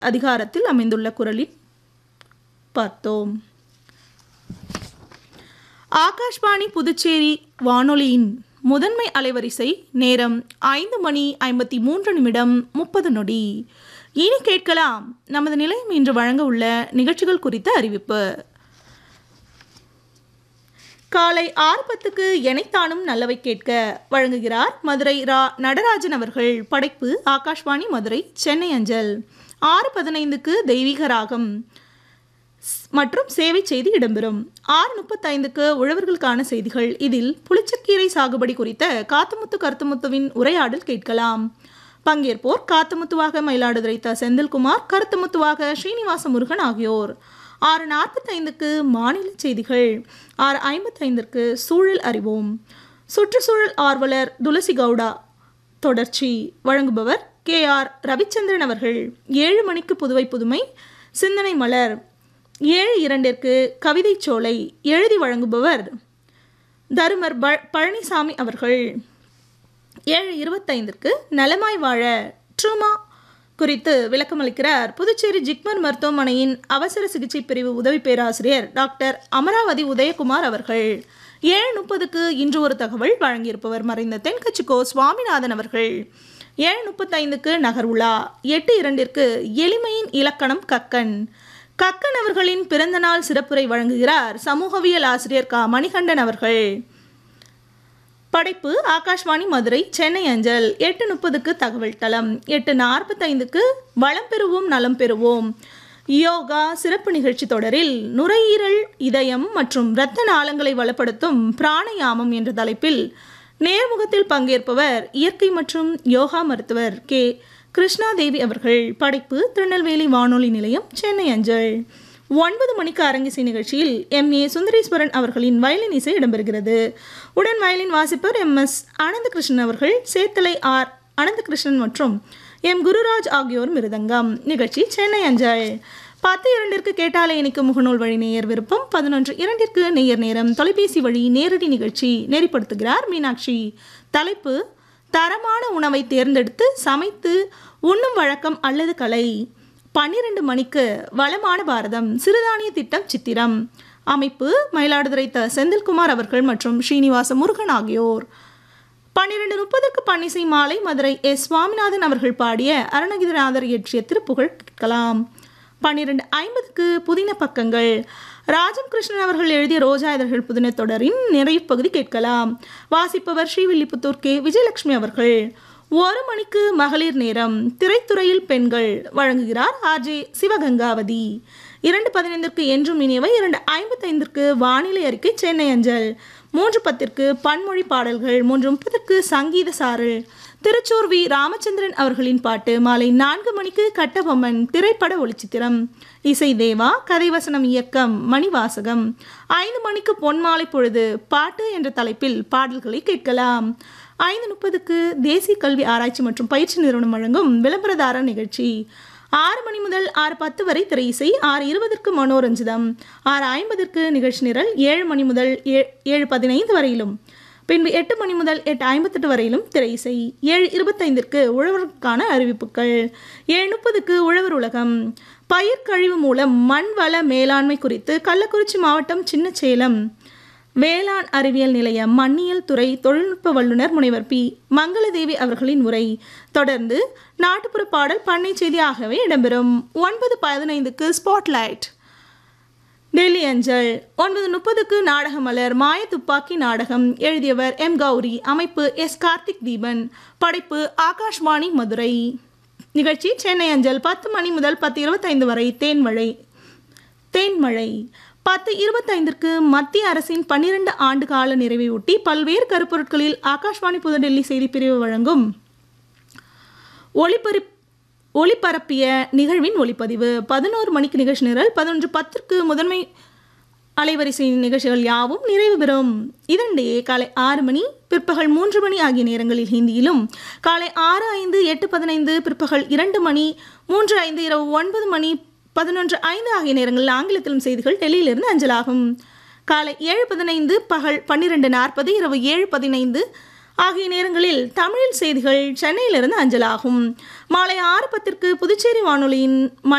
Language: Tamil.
அதிகாரத்தில் அமைந்துள்ள குரலில் பார்த்தோம் ஆகாஷ்வாணி புதுச்சேரி வானொலியின் முதன்மை அலைவரிசை நேரம் ஐந்து மணி ஐம்பத்தி மூன்று நிமிடம் முப்பது நொடி இனி கேட்கலாம் நமது நிலையம் இன்று வழங்க உள்ள நிகழ்ச்சிகள் குறித்த அறிவிப்பு காலை ஆறு பத்துக்கு எனைத்தானும் நல்லவை கேட்க வழங்குகிறார் மதுரை ரா நடராஜன் அவர்கள் படைப்பு ஆகாஷ்வாணி மதுரை சென்னை அஞ்சல் ஆறு பதினைந்துக்கு தெய்வீக ராகம் மற்றும் சேவை செய்தி இடம்பெறும் ஆறு முப்பத்தைந்துக்கு உழவர்களுக்கான செய்திகள் இதில் புளிச்சக்கீரை சாகுபடி குறித்த காத்துமுத்து கருத்துமுத்துவின் உரையாடல் கேட்கலாம் பங்கேற்போர் காத்துமுத்துவாக மயிலாடுதுறை த செந்தில்குமார் கருத்துமுத்துவாக ஸ்ரீனிவாச முருகன் ஆகியோர் ஆறு நாற்பத்தைந்துக்கு மாநில செய்திகள் ஆறு ஐம்பத்தைந்திற்கு சூழல் அறிவோம் சுற்றுச்சூழல் ஆர்வலர் துளசி கவுடா தொடர்ச்சி வழங்குபவர் கே ஆர் ரவிச்சந்திரன் அவர்கள் ஏழு மணிக்கு புதுவை புதுமை சிந்தனை மலர் ஏழு இரண்டிற்கு கவிதை சோலை எழுதி வழங்குபவர் தருமர் ப பழனிசாமி அவர்கள் ஏழு இருபத்தைந்திற்கு நலமாய் வாழ ட்ரூமா குறித்து விளக்கமளிக்கிறார் புதுச்சேரி ஜிக்மர் மருத்துவமனையின் அவசர சிகிச்சை பிரிவு உதவி பேராசிரியர் டாக்டர் அமராவதி உதயகுமார் அவர்கள் ஏழு முப்பதுக்கு இன்று ஒரு தகவல் வழங்கியிருப்பவர் மறைந்த தென்கட்சிக்கோ சுவாமிநாதன் அவர்கள் ஏழு முப்பத்தைந்துக்கு நகர் உலா எட்டு இரண்டிற்கு எளிமையின் இலக்கணம் கக்கன் கக்கன் அவர்களின் பிறந்தநாள் சிறப்புரை வழங்குகிறார் சமூகவியல் ஆசிரியர் க மணிகண்டன் அவர்கள் படைப்பு ஆகாஷ்வாணி மதுரை சென்னை அஞ்சல் எட்டு முப்பதுக்கு தகவல் தளம் எட்டு நாற்பத்தைந்துக்கு வளம் பெறுவோம் நலம் பெறுவோம் யோகா சிறப்பு நிகழ்ச்சி தொடரில் நுரையீரல் இதயம் மற்றும் இரத்த நாளங்களை வளப்படுத்தும் பிராணயாமம் என்ற தலைப்பில் நேர்முகத்தில் பங்கேற்பவர் இயற்கை மற்றும் யோகா மருத்துவர் கே கிருஷ்ணாதேவி அவர்கள் படைப்பு திருநெல்வேலி வானொலி நிலையம் சென்னை அஞ்சல் ஒன்பது மணிக்கு அரங்கிசை நிகழ்ச்சியில் எம் ஏ சுந்தரேஸ்வரன் அவர்களின் வயலின் இசை இடம்பெறுகிறது உடன் வயலின் வாசிப்பர் எம் எஸ் ஆனந்தகிருஷ்ணன் அவர்கள் சேத்தலை ஆர் அனந்தகிருஷ்ணன் மற்றும் எம் குருராஜ் ஆகியோர் மிருதங்கம் நிகழ்ச்சி சென்னை அஞ்சல் பத்து இரண்டிற்கு கேட்டாலே இணைக்கும் முகநூல் வழி நேயர் விருப்பம் பதினொன்று இரண்டிற்கு நேயர் நேரம் தொலைபேசி வழி நேரடி நிகழ்ச்சி நெறிப்படுத்துகிறார் மீனாட்சி தலைப்பு தரமான உணவை தேர்ந்தெடுத்து சமைத்து உண்ணும் வழக்கம் அல்லது கலை பன்னிரண்டு மணிக்கு வளமான பாரதம் சிறுதானிய திட்டம் சித்திரம் அமைப்பு மயிலாடுதுறை த செந்தில்குமார் அவர்கள் மற்றும் ஸ்ரீனிவாச முருகன் ஆகியோர் பன்னிரண்டு முப்பதற்கு பன்னிசை மாலை மதுரை எஸ் சுவாமிநாதன் அவர்கள் பாடிய அருணகிரிநாதர் இயற்றிய திருப்புகழ் கேட்கலாம் பன்னிரண்டு ஐம்பதுக்கு புதின பக்கங்கள் ராஜம் கிருஷ்ணன் அவர்கள் எழுதிய ரோஜா இதழ்கள் புதின தொடரின் நிறைவு பகுதி கேட்கலாம் வாசிப்பவர் ஸ்ரீவில்லிபுத்தூர் கே விஜயலட்சுமி அவர்கள் ஒரு மணிக்கு மகளிர் நேரம் திரைத்துறையில் பெண்கள் வழங்குகிறார் ஆர்ஜே சிவகங்காவதி இரண்டு பதினைந்திற்கு என்றும் இனியவை இரண்டு ஐம்பத்தைந்திற்கு வானிலை அறிக்கை சென்னை அஞ்சல் மூன்று பத்திற்கு பன்மொழி பாடல்கள் மூன்று முப்பதற்கு சங்கீத சாரல் திருச்சூர் வி ராமச்சந்திரன் அவர்களின் பாட்டு மாலை நான்கு மணிக்கு கட்டபொம்மன் திரைப்பட ஒளிச்சித்திரம் இசை தேவா கதைவசனம் இயக்கம் மணிவாசகம் ஐந்து மணிக்கு பொன்மாலை பொழுது பாட்டு என்ற தலைப்பில் பாடல்களை கேட்கலாம் ஐந்து முப்பதுக்கு தேசிய கல்வி ஆராய்ச்சி மற்றும் பயிற்சி நிறுவனம் வழங்கும் விளம்பரதார நிகழ்ச்சி ஆறு மணி முதல் ஆறு பத்து வரை திரை இசை ஆறு இருபதற்கு மனோரஞ்சிதம் ஆறு ஐம்பதற்கு நிகழ்ச்சி நிரல் ஏழு மணி முதல் ஏ ஏழு பதினைந்து வரையிலும் பின்பு எட்டு மணி முதல் எட்டு ஐம்பத்தெட்டு வரையிலும் திரை இசை ஏழு இருபத்தைந்திற்கு உழவருக்கான அறிவிப்புகள் ஏழு முப்பதுக்கு உழவர் உலகம் பயிர் கழிவு மூலம் மண் வள மேலாண்மை குறித்து கள்ளக்குறிச்சி மாவட்டம் சின்னச்சேலம் வேளாண் அறிவியல் நிலைய மண்ணியல் துறை தொழில்நுட்ப வல்லுநர் முனைவர் பி மங்களதேவி அவர்களின் உரை தொடர்ந்து நாட்டுப்புற பாடல் பண்ணை செய்தி ஆகவே இடம்பெறும் ஒன்பது பதினைந்துக்கு ஸ்பாட்லைட் டெல்லி அஞ்சல் ஒன்பது முப்பதுக்கு நாடக மலர் மாய துப்பாக்கி நாடகம் எழுதியவர் எம் கௌரி அமைப்பு எஸ் கார்த்திக் தீபன் படைப்பு ஆகாஷ்வாணி மதுரை நிகழ்ச்சி சென்னை அஞ்சல் பத்து மணி முதல் பத்து இருபத்தைந்து வரை தேன்மழை தேன்மழை பத்து இருபத்தைந்திற்கு மத்திய அரசின் பன்னிரண்டு ஆண்டு கால நிறைவையொட்டி பல்வேறு கருப்பொருட்களில் ஆகாஷ்வாணி புதுடெல்லி செய்திப்பிரிவு வழங்கும் ஒளிபரப் ஒளிபரப்பிய நிகழ்வின் ஒளிப்பதிவு பதினோரு மணிக்கு நிகழ்ச்சி நிரல் பதினொன்று பத்திற்கு முதன்மை அலைவரிசை நிகழ்ச்சிகள் யாவும் நிறைவு பெறும் இதனிடையே காலை ஆறு மணி பிற்பகல் மூன்று மணி ஆகிய நேரங்களில் ஹிந்தியிலும் காலை ஆறு ஐந்து எட்டு பதினைந்து பிற்பகல் இரண்டு மணி மூன்று ஐந்து இரவு ஒன்பது மணி பதினொன்று ஐந்து ஆகிய நேரங்களில் ஆங்கிலத்திலும் செய்திகள் டெல்லியிலிருந்து அஞ்சலாகும் காலை ஏழு பதினைந்து பகல் பன்னிரெண்டு நாற்பது இரவு ஏழு பதினைந்து ஆகிய நேரங்களில் தமிழில் செய்திகள் சென்னையிலிருந்து அஞ்சலாகும் மாலை ஆறு பத்திற்கு புதுச்சேரி வானொலியின்